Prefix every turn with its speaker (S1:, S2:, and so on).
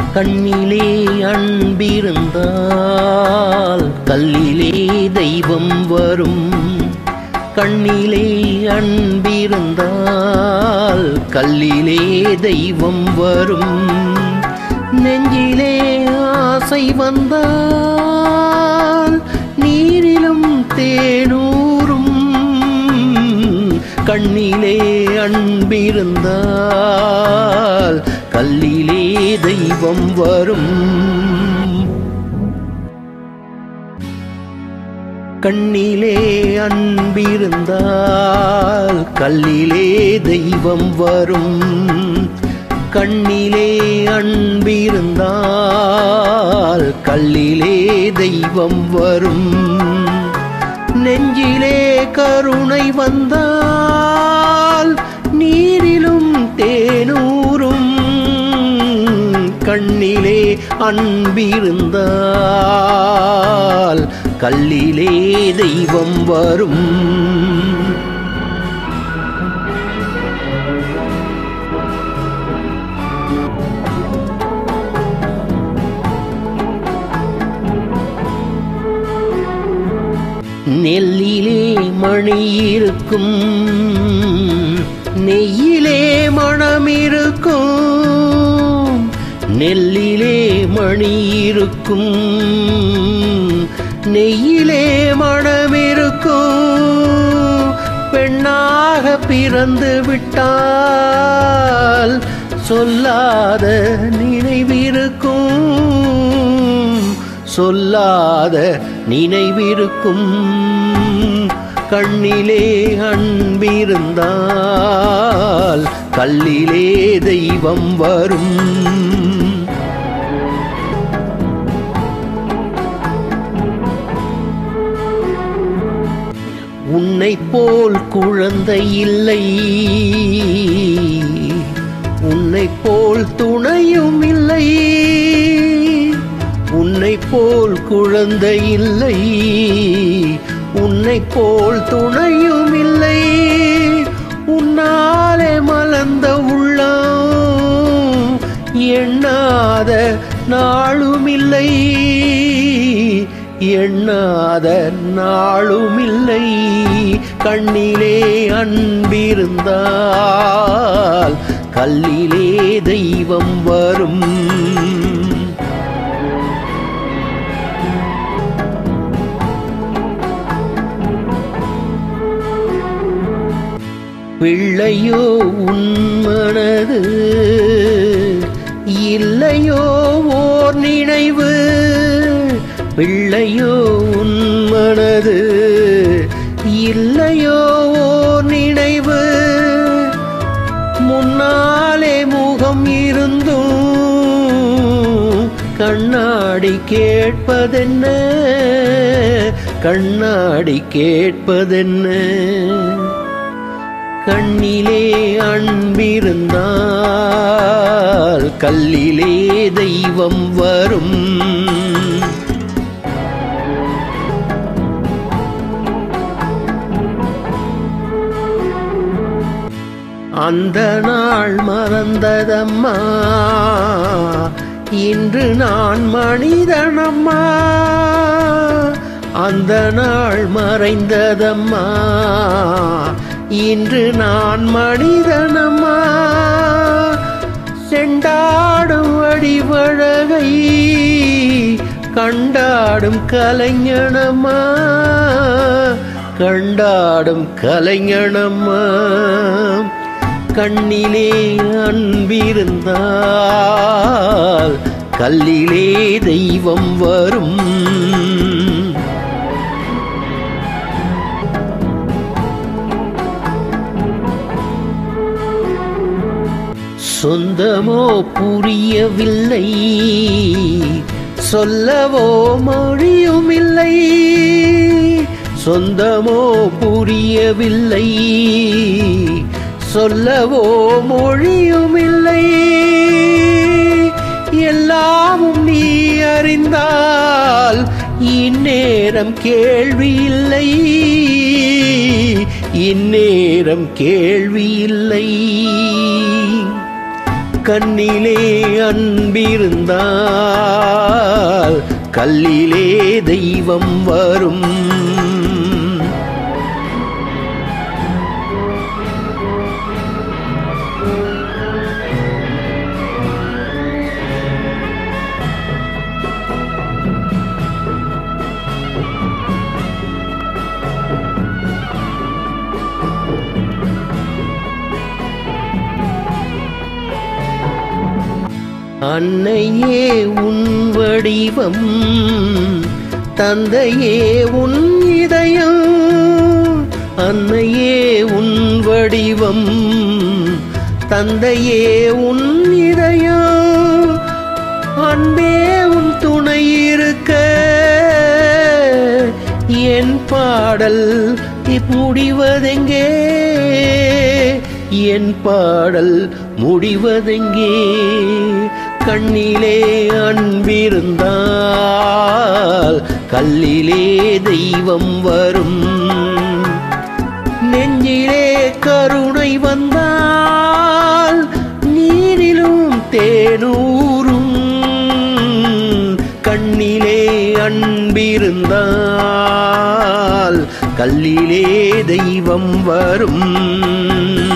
S1: கண்ணிலே அன்பிருந்தால் கல்லிலே தெய்வம் வரும் கண்ணிலே அன்பிருந்தால் கல்லிலே தெய்வம் வரும் நெஞ்சிலே ஆசை வந்தால் நீரிலும் தேனூரும் கண்ணிலே அன்பிருந்தால் கல்லிலே தெய்வம் வரும் கண்ணிலே அன்பிருந்தால் கல்லிலே தெய்வம் வரும் கண்ணிலே அன்பிருந்தால் கல்லிலே தெய்வம் வரும் நெஞ்சிலே கருணை வந்தால் நீரிலும் தேனூரும் கண்ணிலே அன்பிருந்தால் கல்லிலே தெய்வம் வரும் நெல்லிலே மணி இருக்கும் நெய்யிலே மனம் இருக்கும் நெல்லிலே மணி இருக்கும் நெய்யிலே மனம் இருக்கும் பெண்ணாக பிறந்து விட்டால் சொல்லாத நினைவிருக்கும் சொல்லாத நினைவிருக்கும் கண்ணிலே அன்பிருந்தால் கல்லிலே தெய்வம் வரும் உன்னை போல் குழந்தை இல்லை உன்னை போல் துணையும் இல்லை உன்னை போல் குழந்தை இல்லை உன்னை போல் துணையும் இல்லை உன்னாலே மலர்ந்த உள்ளம் எண்ணாத நாளும் இல்லை எண்ணாத நாளும் இல்லை கண்ணிலே அன்பிருந்தால் கல்லிலே தெய்வம் வரும் பிள்ளையோ உன் மனது இல்லையோ ஓர் நினைவு பிள்ளையோ உன் மனது இல்லையோ ஓர் நினைவு முன்னாலே முகம் இருந்தும் கண்ணாடி கேட்பதென்ன கண்ணாடி கேட்பதென்ன கண்ணிலே அன்பிருந்தால் கல்லிலே தெய்வம் வரும் அந்த நாள் மறந்ததம்மா இன்று நான் மனிதனம்மா அந்த நாள் மறைந்ததம்மா இன்று நான் மனிதனம்மா செண்டாடும் அடிவழகை கண்டாடும் கலைஞனம்மா கண்டாடும் கலைஞனம்மா கண்ணிலே அன்பிருந்தால் கல்லிலே தெய்வம் வரும் சொந்தமோ புரியவில்லை சொல்லவோ மொழியும் இல்லை சொந்தமோ புரியவில்லை சொல்லவோ மொழியும் இல்லை எல்லாமும் நீ அறிந்தால் இந்நேரம் கேள்வி இல்லை இந்நேரம் கேள்வி இல்லை கண்ணிலே அன்பிருந்தால் கல்லிலே தெய்வம் வரும் அன்னையே உன் வடிவம் தந்தையே உன் இதயம் அன்னையே உன் வடிவம் தந்தையே உன் இதயம் அன்பே உன் துணை இருக்க என் பாடல் முடிவதெங்கே என் பாடல் முடிவதெங்கே கண்ணிலே அன்பிருந்தால் கல்லிலே தெய்வம் வரும் நெஞ்சிலே கருணை வந்தால் நீரிலும் தேனூரும் கண்ணிலே அன்பிருந்தால் கல்லிலே தெய்வம் வரும்